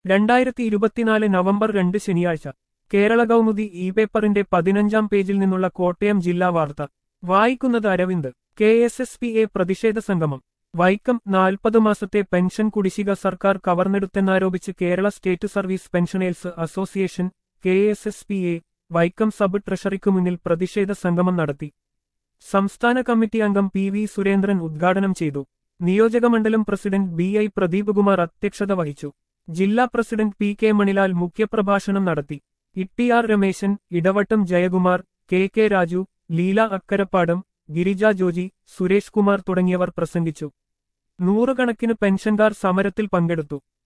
രണ്ടായിരത്തി ഇരുപത്തിനാല് നവംബർ രണ്ട് ശനിയാഴ്ച കേരള കൗമുദി ഇ പേപ്പറിന്റെ പതിനഞ്ചാം പേജിൽ നിന്നുള്ള കോട്ടയം ജില്ലാ വാർത്ത വായിക്കുന്നത് Aravind K S S P A പ്രതിഷേധ സംഗമം വൈക്കം നാൽപ്പത് മാസത്തെ പെൻഷൻ കുടിശ്ശിക സർക്കാർ കവർന്നെടുത്തെന്നാരോപിച്ച് Kerala state service pensioners association K S S P A Vaikom sub ട്രഷറിക്കു മുന്നിൽ പ്രതിഷേധ സംഗമം നടത്തി സംസ്ഥാന കമ്മിറ്റി അംഗം പി വി സുരേന്ദ്രൻ ഉദ്ഘാടനം ചെയ്തു നിയോജകമണ്ഡലം president B I Pradeep Kumar അധ്യക്ഷത വഹിച്ചു ജില്ലാ പ്രസിഡന്റ് പി കെ മണിലാൽ മുഖ്യപ്രഭാഷണം നടത്തി Itty R Rameshan Idavattom Jayakumar K K Raju Leela Akkarappadam Girija Joji Suresh Kumar തുടങ്ങിയവർ പ്രസംഗിച്ചു നൂറുകണക്കിന് പെൻഷൻകാർ സമരത്തിൽ പങ്കെടുത്തു